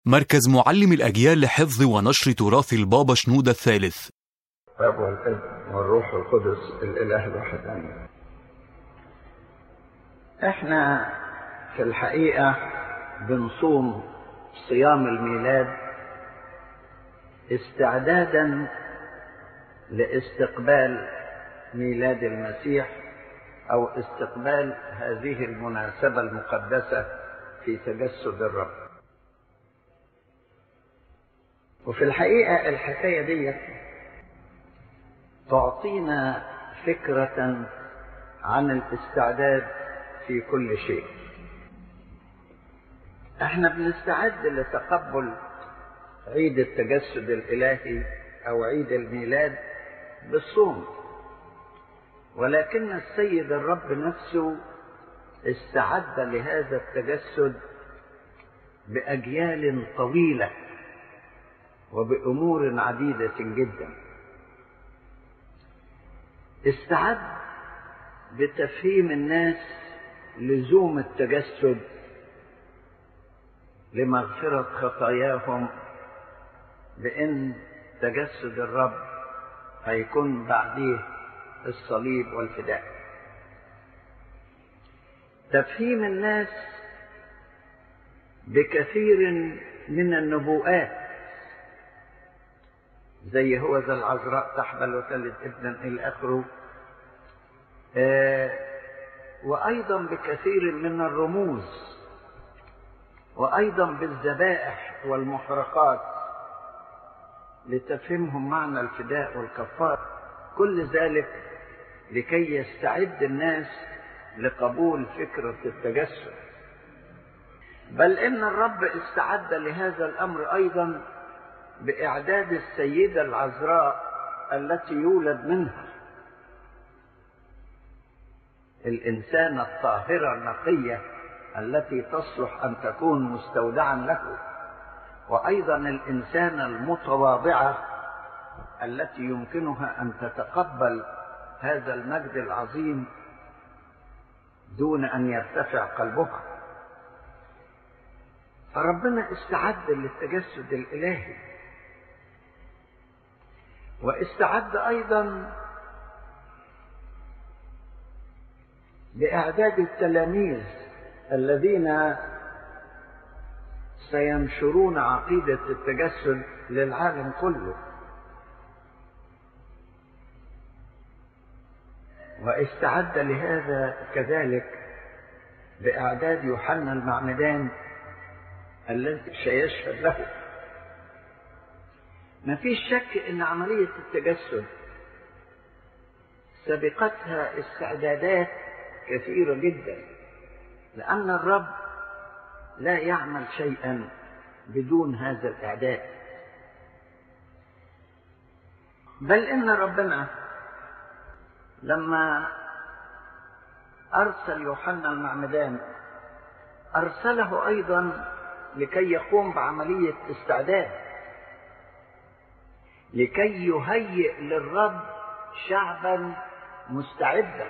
مركز معلم الأجيال لحفظ ونشر تراث البابا شنودة الثالث الاب والابن والروح القدس الاله الواحد امين احنا في الحقيقه بنصوم صيام الميلاد استعدادا لاستقبال ميلاد المسيح او استقبال هذه المناسبه المقدسه في تجسد الرب وفي الحقيقه الحكايه دي تعطينا فكره عن الاستعداد في كل شيء احنا بنستعد لتقبل عيد التجسد الالهي او عيد الميلاد بالصوم ولكن السيد الرب نفسه استعد لهذا التجسد باجيال طويله وبامور عديده جدا استعد بتفهيم الناس لزوم التجسد لمغفره خطاياهم بان تجسد الرب هيكون بعديه الصليب والفداء تفهيم الناس بكثير من النبوءات زي هو ذا العذراء تحبل وتلد ابنا الى اخره آه وايضا بكثير من الرموز وايضا بالذبائح والمحرقات لتفهمهم معنى الفداء والكفار كل ذلك لكي يستعد الناس لقبول فكره التجسد بل ان الرب استعد لهذا الامر ايضا باعداد السيده العذراء التي يولد منها الانسانه الطاهره النقيه التي تصلح ان تكون مستودعا له وايضا الانسانه المتواضعه التي يمكنها ان تتقبل هذا المجد العظيم دون ان يرتفع قلبها فربنا استعد للتجسد الالهي واستعد ايضا باعداد التلاميذ الذين سينشرون عقيده التجسد للعالم كله واستعد لهذا كذلك باعداد يوحنا المعمدان الذي سيشهد له ما فيش شك ان عمليه التجسد سبقتها استعدادات كثيره جدا لان الرب لا يعمل شيئا بدون هذا الاعداد بل ان ربنا لما ارسل يوحنا المعمدان ارسله ايضا لكي يقوم بعمليه استعداد لكي يهيئ للرب شعبا مستعدا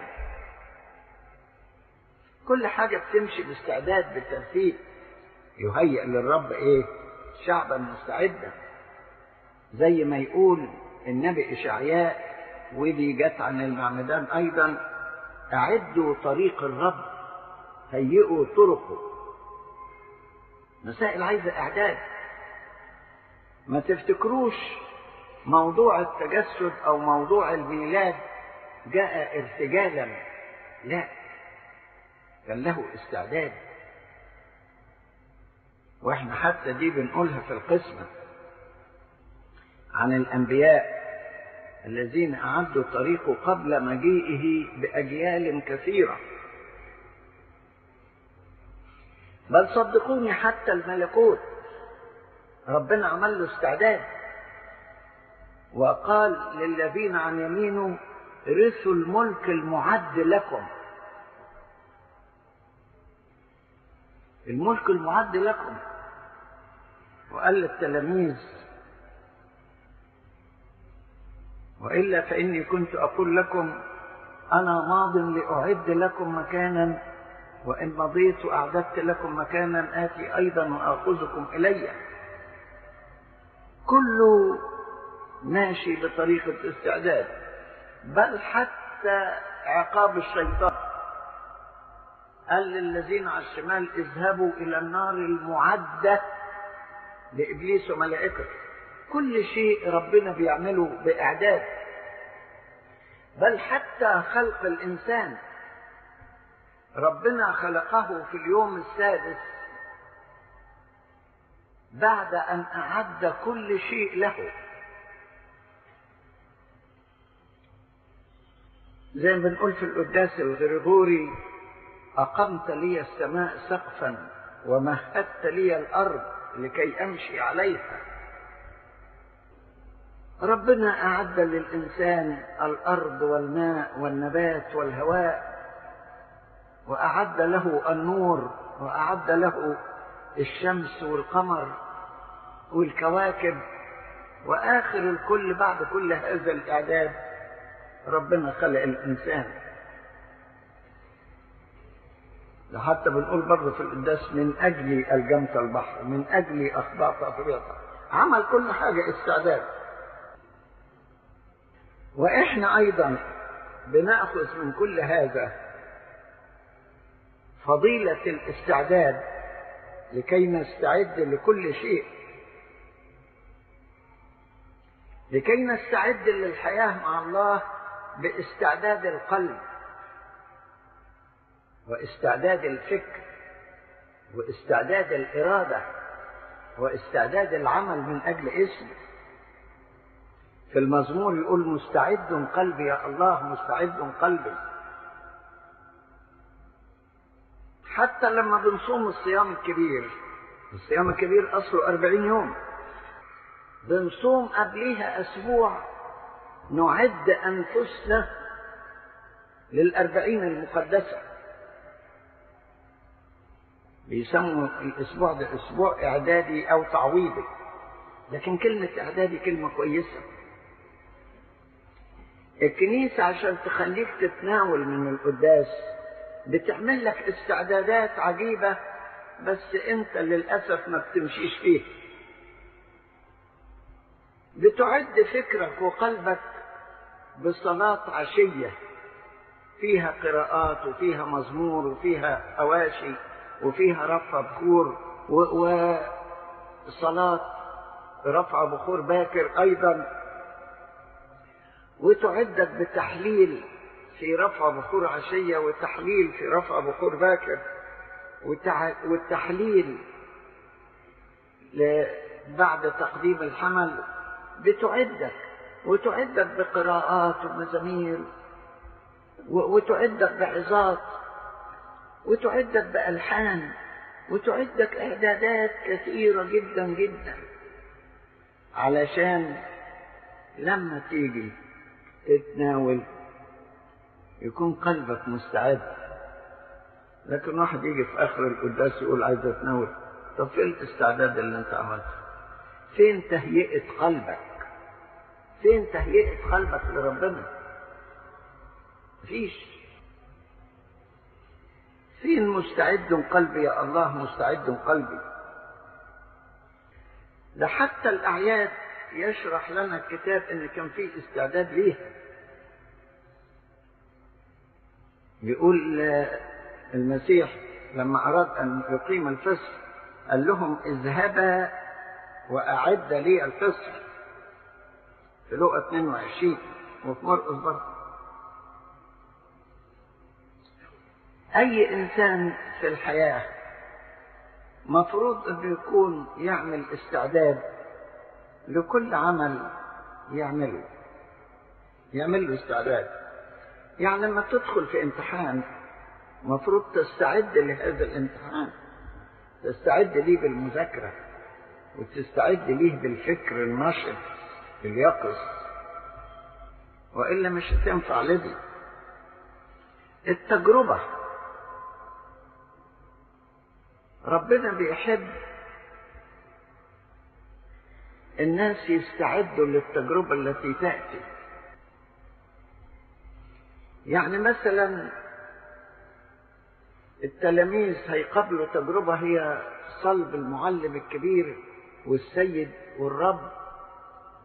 كل حاجه بتمشي باستعداد بترتيب يهيئ للرب ايه شعبا مستعدا زي ما يقول النبي اشعياء ودي جت عن المعمدان ايضا اعدوا طريق الرب هيئوا طرقه مسائل عايزه اعداد ما تفتكروش موضوع التجسد او موضوع الميلاد جاء ارتجالا لا كان له استعداد واحنا حتى دي بنقولها في القسمة عن الأنبياء الذين أعدوا طريقه قبل مجيئه بأجيال كثيرة بل صدقوني حتى الملكوت ربنا عمل له استعداد وقال للذين عن يمينه رثوا الملك المعد لكم الملك المعد لكم وقال للتلاميذ والا فاني كنت اقول لكم انا ماض لاعد لكم مكانا وان مضيت واعددت لكم مكانا اتي ايضا واخذكم الي كله ماشي بطريقة استعداد بل حتى عقاب الشيطان قال للذين على الشمال اذهبوا إلى النار المعدة لإبليس وملائكته كل شيء ربنا بيعمله بإعداد بل حتى خلق الإنسان ربنا خلقه في اليوم السادس بعد أن أعد كل شيء له زي ما بنقول في القداس الغريغوري أقمت لي السماء سقفا ومهدت لي الأرض لكي أمشي عليها ربنا أعد للإنسان الأرض والماء والنبات والهواء وأعد له النور وأعد له الشمس والقمر والكواكب وآخر الكل بعد كل هذا الإعداد ربنا خلق الإنسان حتى بنقول برضه في القداس من أجل ألجمت البحر من أجل أخضعت طبيعتك عمل كل حاجة استعداد وإحنا أيضا بنأخذ من كل هذا فضيلة الاستعداد لكي نستعد لكل شيء لكي نستعد للحياة مع الله باستعداد القلب واستعداد الفكر واستعداد الإرادة واستعداد العمل من أجل اسمه في المزمور يقول مستعد قلبي يا الله مستعد قلبي حتى لما بنصوم الصيام الكبير الصيام الكبير أصله أربعين يوم بنصوم قبليها أسبوع نعد أنفسنا للأربعين المقدسة بيسموا الأسبوع ده أسبوع إعدادي أو تعويضي لكن كلمة إعدادي كلمة كويسة الكنيسة عشان تخليك تتناول من القداس بتعمل لك استعدادات عجيبة بس انت للأسف ما بتمشيش فيها بتعد فكرك وقلبك بصلاة عشية فيها قراءات وفيها مزمور وفيها أواشي وفيها رفع بخور وصلاة رفع بخور باكر أيضا وتعدك بتحليل في رفع بخور عشية وتحليل في رفع بخور باكر والتحليل بعد تقديم الحمل بتعدك وتعدك بقراءات ومزامير وتعدك بعظات وتعدك بألحان وتعدك إعدادات كثيرة جدا جدا علشان لما تيجي تتناول يكون قلبك مستعد لكن واحد يجي في اخر القداس يقول عايز اتناول طب فين الاستعداد اللي انت عملته فين تهيئة قلبك فين تهيئة قلبك لربنا مفيش فين مستعد قلبي يا الله مستعد قلبي ده حتى الأعياد يشرح لنا الكتاب ان كان فيه استعداد ليها بيقول المسيح لما اراد ان يقيم الفصح قال لهم اذهبا واعد لي الفصح في لقا 22 وفي مرقس برضه اي انسان في الحياه مفروض انه يكون يعمل استعداد لكل عمل يعمله يعمل له استعداد يعني لما تدخل في امتحان مفروض تستعد لهذا الامتحان تستعد ليه بالمذاكرة وتستعد ليه بالفكر النشط اليقظ وإلا مش هتنفع لدي التجربة ربنا بيحب الناس يستعدوا للتجربة التي تأتي يعني مثلا التلاميذ هيقابلوا تجربة هي صلب المعلم الكبير والسيد والرب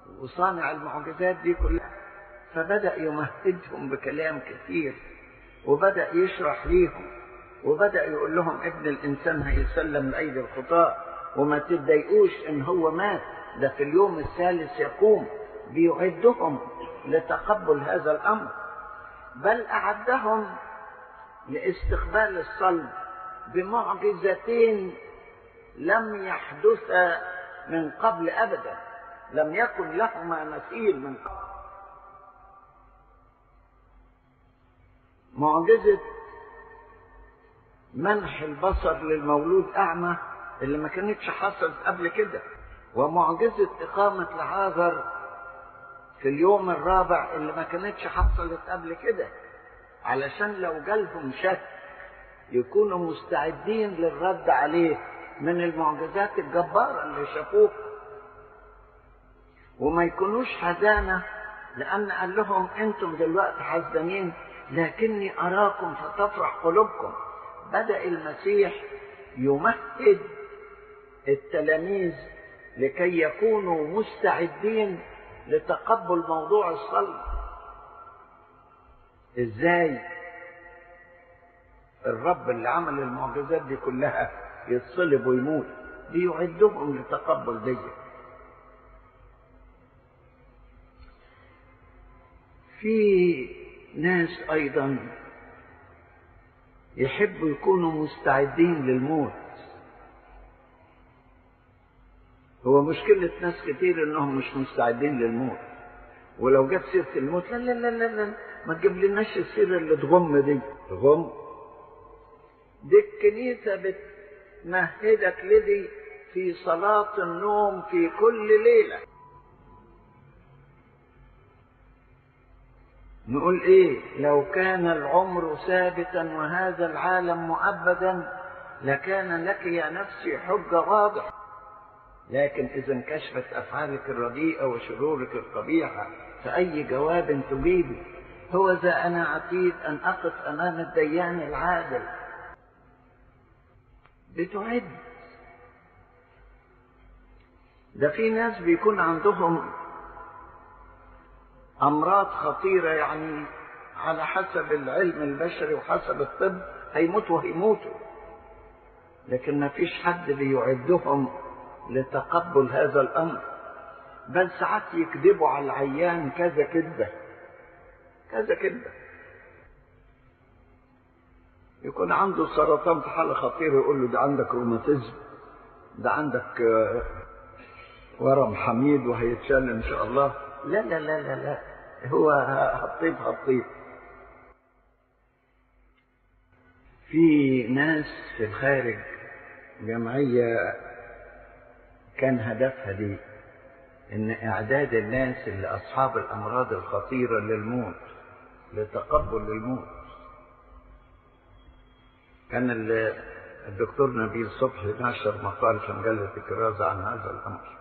وصانع المعجزات دي كلها فبدأ يمهدهم بكلام كثير وبدأ يشرح ليهم وبدأ يقول لهم ابن الإنسان هيسلم لأيدي الخطاة وما تتضايقوش إن هو مات ده في اليوم الثالث يقوم بيعدهم لتقبل هذا الأمر بل أعدهم لاستقبال الصلب بمعجزتين لم يحدثا من قبل أبدا لم يكن لهما مثيل من قبل معجزة منح البصر للمولود أعمى اللي ما كانتش حصلت قبل كده ومعجزة إقامة العازر في اليوم الرابع اللي ما كانتش حصلت قبل كده علشان لو جالهم شك يكونوا مستعدين للرد عليه من المعجزات الجبارة اللي شافوها وما يكونوش حزانة لأن قال لهم أنتم دلوقتي حزانين لكني أراكم فتفرح قلوبكم بدأ المسيح يمهد التلاميذ لكي يكونوا مستعدين لتقبل موضوع الصلب ازاي الرب اللي عمل المعجزات دي كلها يتصلب ويموت بيعدهم لتقبل دي في ناس ايضا يحبوا يكونوا مستعدين للموت هو مشكلة ناس كتير انهم مش مستعدين للموت ولو جت سيرة الموت لا لا لا لا, لا ما تجيب لناش السيرة اللي تغم دي تغم دي الكنيسة بتمهدك لدي في صلاة النوم في كل ليلة نقول ايه لو كان العمر ثابتا وهذا العالم مؤبدا لكان لك يا نفسي حجة واضحة لكن إذا انكشفت أفعالك الرديئة وشرورك القبيحة فأي جواب تجيبي هو ذا أنا عتيد أن أقف أمام الديان العادل بتعد ده في ناس بيكون عندهم أمراض خطيرة يعني على حسب العلم البشري وحسب الطب هيموتوا هيموتوا لكن ما فيش حد بيعدهم لتقبل هذا الامر بل ساعات يكذبوا على العيان كذا كذبه كذا كذبه يكون عنده سرطان في حاله خطيره يقول له ده عندك روماتيزم ده عندك ورم حميد وهيتشال ان شاء الله لا لا لا لا لا هو هطيب هطيب في ناس في الخارج جمعيه كان هدفها دي ان اعداد الناس اللي اصحاب الامراض الخطيره للموت لتقبل الموت كان الدكتور نبيل صبحي نشر مقال في مجله الكرازه عن هذا الامر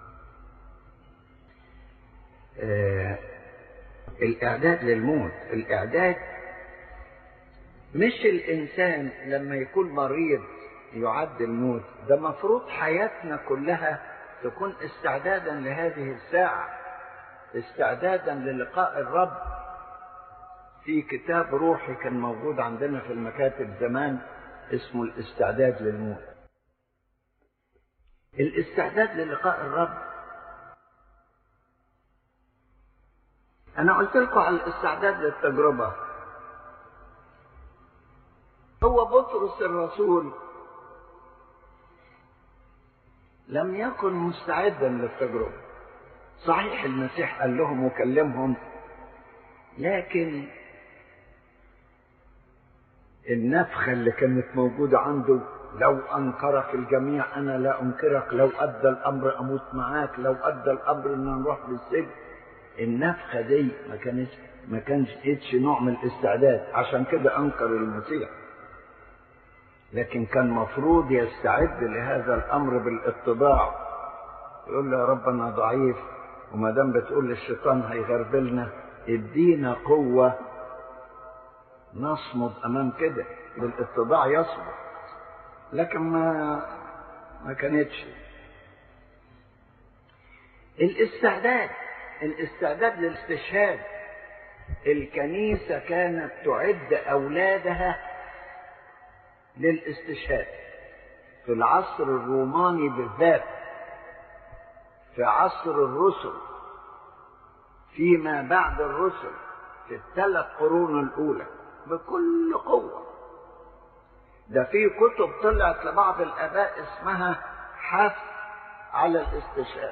آه الاعداد للموت الاعداد مش الانسان لما يكون مريض يعد الموت ده مفروض حياتنا كلها تكون استعدادا لهذه الساعة استعدادا للقاء الرب في كتاب روحي كان موجود عندنا في المكاتب زمان اسمه الاستعداد للموت الاستعداد للقاء الرب انا قلت لكم على الاستعداد للتجربة هو بطرس الرسول لم يكن مستعدا للتجربة صحيح المسيح قال لهم وكلمهم لكن النفخة اللي كانت موجودة عنده لو أنكرك الجميع أنا لا أنكرك لو أدى الأمر أموت معاك لو أدى الأمر إن نروح للسجن النفخة دي ما كانش ما كانش إتش نوع من الاستعداد عشان كده أنكر المسيح لكن كان مفروض يستعد لهذا الامر بالاتضاع يقول له يا رب انا ضعيف وما دام بتقول للشيطان هيغربلنا ادينا قوه نصمد امام كده بالاتضاع يصمد لكن ما ما كانتش الاستعداد الاستعداد للاستشهاد الكنيسة كانت تعد أولادها للاستشهاد في العصر الروماني بالذات في عصر الرسل فيما بعد الرسل في الثلاث قرون الأولى بكل قوة ده في كتب طلعت لبعض الآباء اسمها حث على الاستشهاد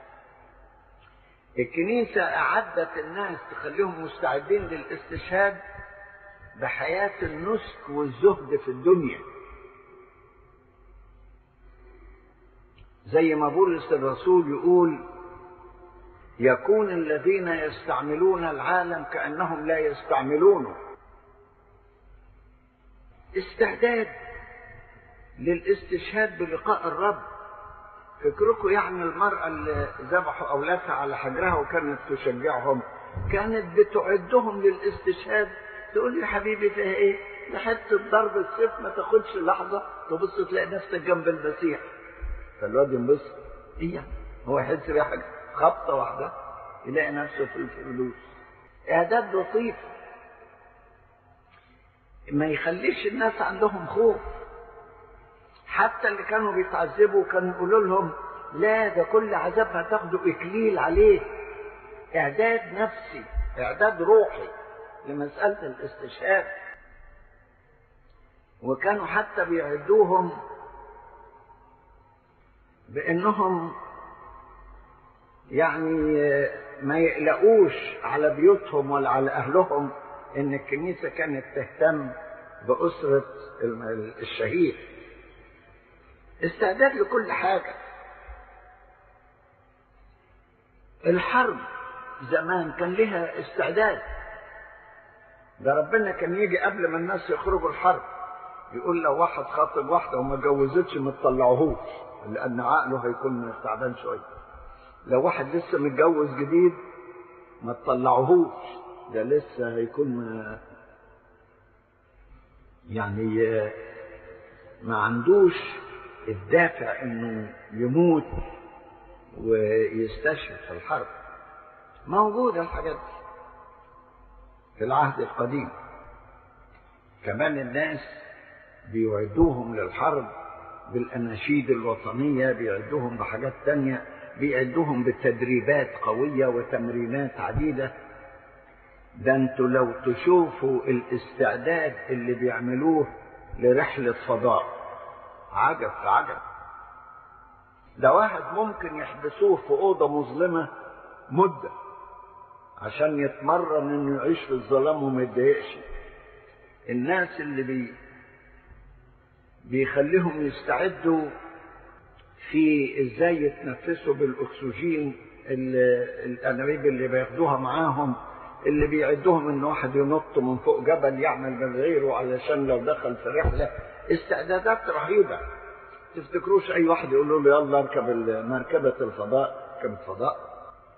الكنيسة أعدت الناس تخليهم مستعدين للاستشهاد بحياة النسك والزهد في الدنيا زي ما بولس الرسول يقول يكون الذين يستعملون العالم كأنهم لا يستعملونه استعداد للاستشهاد بلقاء الرب فكركم يعني المرأة اللي ذبحوا أولادها على حجرها وكانت تشجعهم كانت بتعدهم للاستشهاد تقول يا حبيبي فيها ايه؟ ده حتة ضرب السيف ما تاخدش لحظة تبص تلاقي نفسك جنب المسيح فالواد ينبسط ايه يعني؟ هو يحس بيها حاجة خبطة واحدة يلاقي نفسه في الفلوس إعداد لطيف ما يخليش الناس عندهم خوف حتى اللي كانوا بيتعذبوا كانوا يقولوا لهم لا ده كل عذاب هتاخدوا اكليل عليه اعداد نفسي اعداد روحي لمساله الاستشهاد وكانوا حتى بيعدوهم بانهم يعني ما يقلقوش على بيوتهم ولا على اهلهم ان الكنيسه كانت تهتم باسره الشهيد استعداد لكل حاجة الحرب زمان كان لها استعداد ده ربنا كان يجي قبل ما الناس يخرجوا الحرب يقول لو واحد خاطب واحدة وما اتجوزتش ما تطلعوهوش لأن عقله هيكون تعبان شوية لو واحد لسه متجوز جديد ما تطلعوهوش ده لسه هيكون يعني ما عندوش الدافع انه يموت ويستشهد في الحرب موجودة الحاجات دي في العهد القديم كمان الناس بيعدوهم للحرب بالأناشيد الوطنية بيعدوهم بحاجات تانية بيعدوهم بتدريبات قوية وتمرينات عديدة ده انتوا لو تشوفوا الاستعداد اللي بيعملوه لرحلة فضاء عجب في عجب ده واحد ممكن يحبسوه في أوضة مظلمة مدة عشان يتمرن انه يعيش في الظلام وما يتضايقش الناس اللي بي بيخليهم يستعدوا في ازاي يتنفسوا بالاكسجين الانابيب اللي بياخدوها معاهم اللي بيعدوهم ان واحد ينط من فوق جبل يعمل من غيره علشان لو دخل في رحله استعدادات رهيبه تفتكروش اي واحد يقول له يلا اركب مركبه الفضاء مركبه فضاء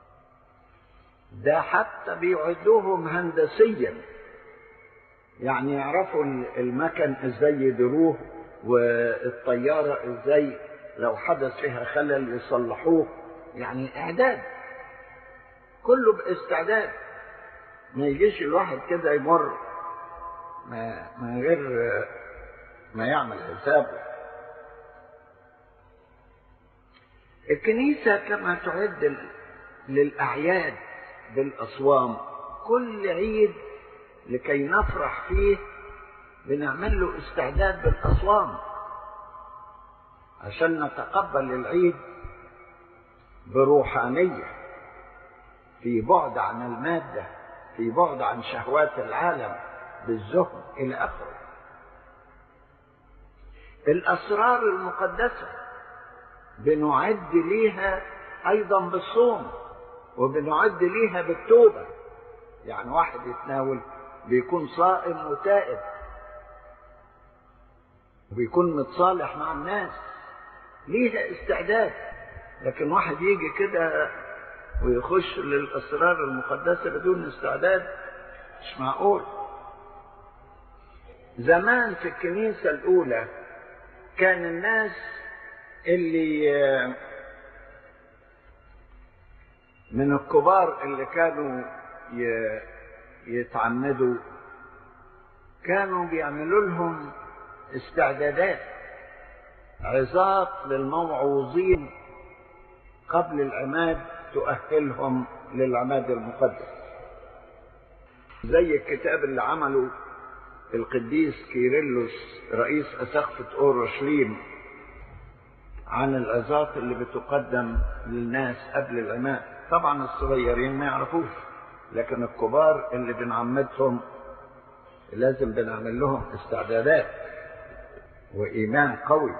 ده حتى بيعدوهم هندسيا يعني يعرفوا المكن ازاي يديروه والطياره ازاي لو حدث فيها خلل يصلحوه يعني اعداد كله باستعداد ما يجيش الواحد كده يمر ما من غير ما يعمل حسابه الكنيسة كما تعد للأعياد بالأصوام كل عيد لكي نفرح فيه بنعمل له استعداد بالأصوام عشان نتقبل العيد بروحانية في بعد عن المادة في بعد عن شهوات العالم بالزهد إلى آخره الأسرار المقدسة بنعد ليها أيضا بالصوم وبنعد ليها بالتوبة يعني واحد يتناول بيكون صائم وتائب وبيكون متصالح مع الناس ليها استعداد لكن واحد يجي كده ويخش للأسرار المقدسة بدون استعداد مش معقول زمان في الكنيسة الأولى كان الناس اللي من الكبار اللي كانوا يتعمدوا كانوا بيعملوا لهم استعدادات عظات للموعوظين قبل العماد تؤهلهم للعماد المقدس زي الكتاب اللي عمله القديس كيرلس رئيس أسقفة أورشليم عن العظات اللي بتقدم للناس قبل العماد طبعا الصغيرين ما يعرفوش لكن الكبار اللي بنعمدهم لازم بنعمل لهم استعدادات وإيمان قوي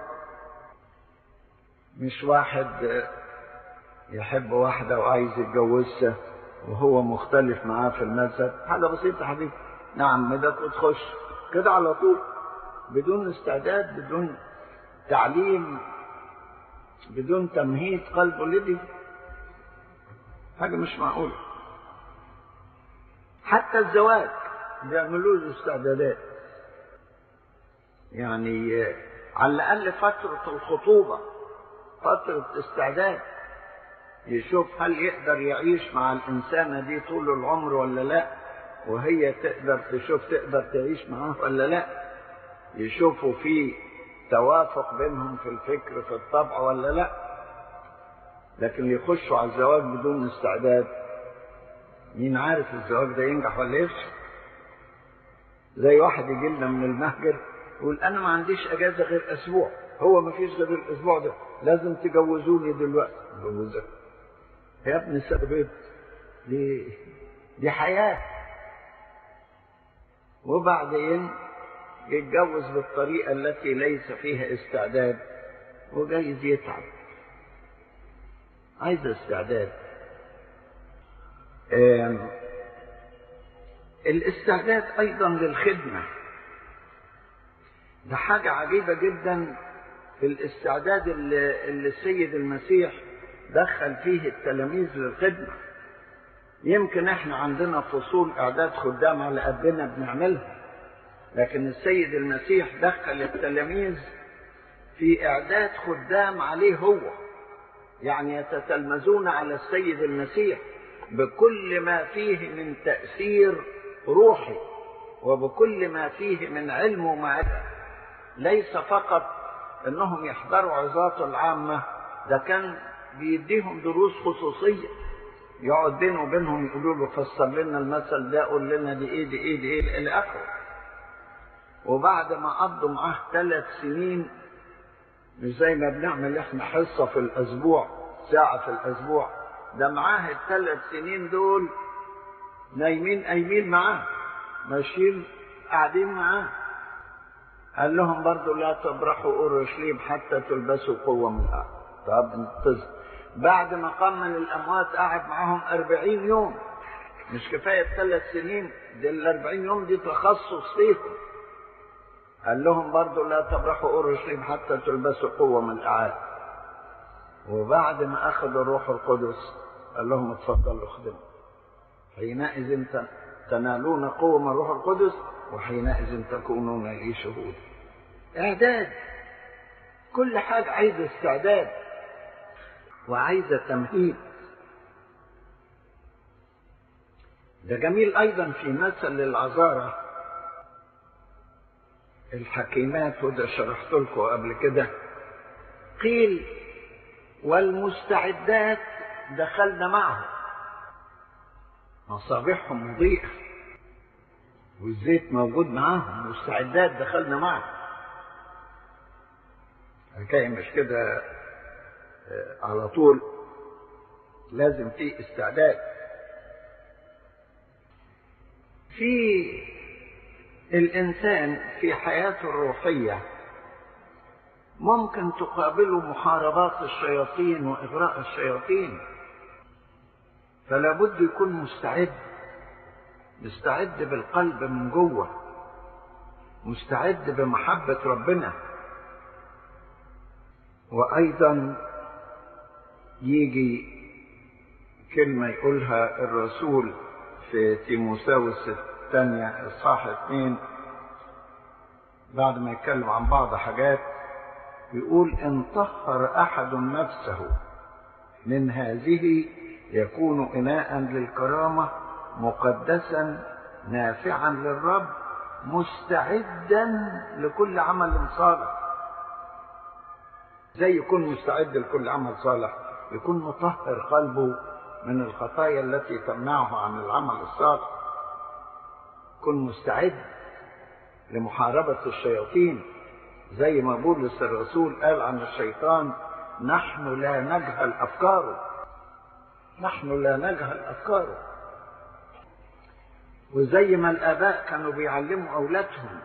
مش واحد يحب واحدة وعايز يتجوزها وهو مختلف معاه في المذهب حاجة بسيطة يا حبيبي نعمدك وتخش كده على طول بدون استعداد بدون تعليم بدون تمهيد قلبه لدي حاجة مش معقولة حتى الزواج بيعملوا له استعدادات يعني على الأقل فترة الخطوبة فترة استعداد يشوف هل يقدر يعيش مع الإنسانة دي طول العمر ولا لا وهي تقدر تشوف تقدر تعيش معاه ولا لا يشوفوا في توافق بينهم في الفكر في الطبع ولا لا لكن يخشوا على الزواج بدون استعداد مين عارف الزواج ده ينجح ولا يفشل زي واحد يجي لنا من المهجر يقول انا ما عنديش اجازه غير اسبوع هو ما فيش غير الاسبوع ده لازم تجوزوني دلوقتي جوزك يا ابني سبب دي دي حياه وبعدين يتجوز بالطريقه التي ليس فيها استعداد وجايز يتعب عايز استعداد الاستعداد ايضا للخدمه ده حاجه عجيبه جدا في الاستعداد اللي, اللي السيد المسيح دخل فيه التلاميذ للخدمه يمكن احنا عندنا فصول اعداد خدام على قدنا بنعملها لكن السيد المسيح دخل التلاميذ في اعداد خدام عليه هو يعني يتتلمذون على السيد المسيح بكل ما فيه من تأثير روحي وبكل ما فيه من علم ومعرفة ليس فقط انهم يحضروا عظاته العامة ده كان بيديهم دروس خصوصية يقعد بينه وبينهم يقولوا له فسر لنا المثل ده قول لنا دي ايه دي ايه دي ايه الى اخره وبعد ما قضوا معاه ثلاث سنين مش زي ما بنعمل احنا حصة في الاسبوع ساعة في الاسبوع ده معاه الثلاث سنين دول نايمين قايمين معاه ماشيين قاعدين معاه قال لهم برضو لا تبرحوا اورشليم حتى تلبسوا قوة من الارض طب انتظر بعد ما قام من الاموات قعد معاهم أربعين يوم مش كفاية ثلاث سنين دي الأربعين يوم دي تخصص فيكم قال لهم برضو لا تبرحوا اورشليم حتى تلبسوا قوة من الأعالي وبعد ما أخذوا الروح القدس قال لهم اتفضلوا اخدموا حينئذ تنالون قوة من الروح القدس وحينئذ تكونون لي شهود إعداد كل حاجة عايزة استعداد وعايزة تمهيد ده جميل أيضا في مثل للعذارة الحكيمات وده شرحت لكم قبل كده قيل والمستعدات دخلنا معهم مصابيحهم مضيئة والزيت موجود معاهم مستعدات دخلنا معهم الحكاية مش كده على طول لازم في استعداد في الإنسان في حياته الروحية ممكن تقابله محاربات الشياطين وإغراء الشياطين فلا بد يكون مستعد مستعد بالقلب من جوه مستعد بمحبة ربنا وأيضا يجي كلمة يقولها الرسول في تيموساوس الثانية إصحاح اثنين بعد ما يتكلم عن بعض حاجات يقول إن طهر أحد نفسه من هذه يكون إناء للكرامة مقدسا نافعا للرب مستعدا لكل عمل صالح زي يكون مستعد لكل عمل صالح يكون مطهر قلبه من الخطايا التي تمنعه عن العمل الصالح يكون مستعد لمحاربة الشياطين زي ما بولس الرسول قال عن الشيطان نحن لا نجهل أفكاره نحن لا نجهل أفكاره وزي ما الآباء كانوا بيعلموا أولادهم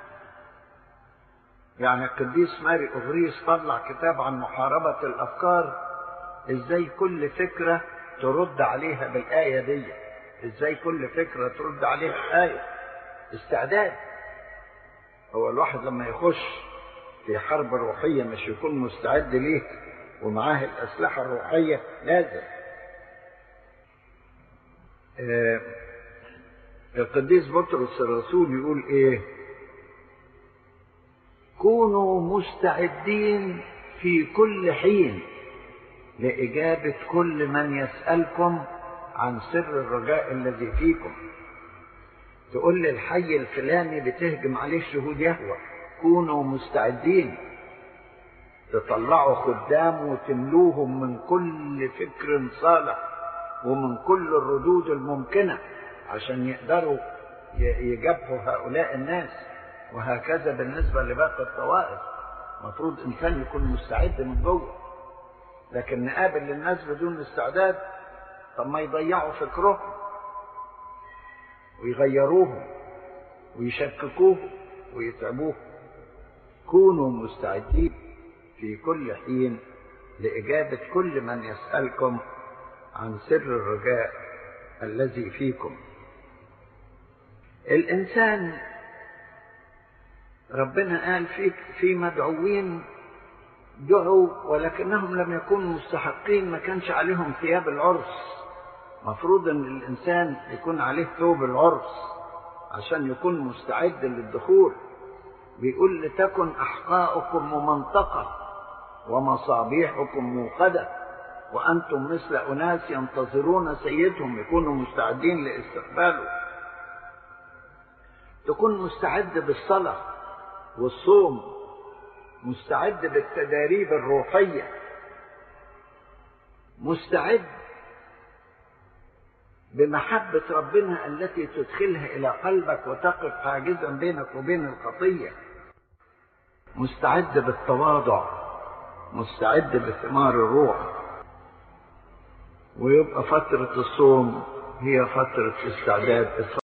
يعني القديس ماري أغريس طلع كتاب عن محاربة الأفكار إزاي كل فكرة ترد عليها بالآية دي إزاي كل فكرة ترد عليها آية استعداد هو الواحد لما يخش في حرب روحية مش يكون مستعد ليه ومعاه الأسلحة الروحية لازم آه القديس بطرس الرسول يقول ايه كونوا مستعدين في كل حين لإجابة كل من يسألكم عن سر الرجاء الذي فيكم تقول لي الحي الفلاني بتهجم عليه شهود يهوى كونوا مستعدين تطلعوا خدام وتملوهم من كل فكر صالح ومن كل الردود الممكنه عشان يقدروا يجابهوا هؤلاء الناس وهكذا بالنسبة لباقي الطوائف المفروض إنسان يكون مستعد من جوه لكن نقابل الناس بدون استعداد طب ما يضيعوا فكرهم ويغيروهم ويشككوهم ويتعبوهم كونوا مستعدين في كل حين لإجابة كل من يسألكم عن سر الرجاء الذي فيكم الإنسان ربنا قال في في مدعوين دعوا ولكنهم لم يكونوا مستحقين ما كانش عليهم ثياب العرس مفروض ان الانسان يكون عليه ثوب العرس عشان يكون مستعد للدخول بيقول لتكن احقاؤكم ممنطقه ومصابيحكم موقده وانتم مثل اناس ينتظرون سيدهم يكونوا مستعدين لاستقباله تكون مستعد بالصلاه والصوم مستعد بالتداريب الروحيه مستعد بمحبة ربنا التي تدخلها إلى قلبك وتقف حاجزا بينك وبين الخطية مستعد بالتواضع مستعد بثمار الروح ويبقى فترة الصوم هي فترة استعداد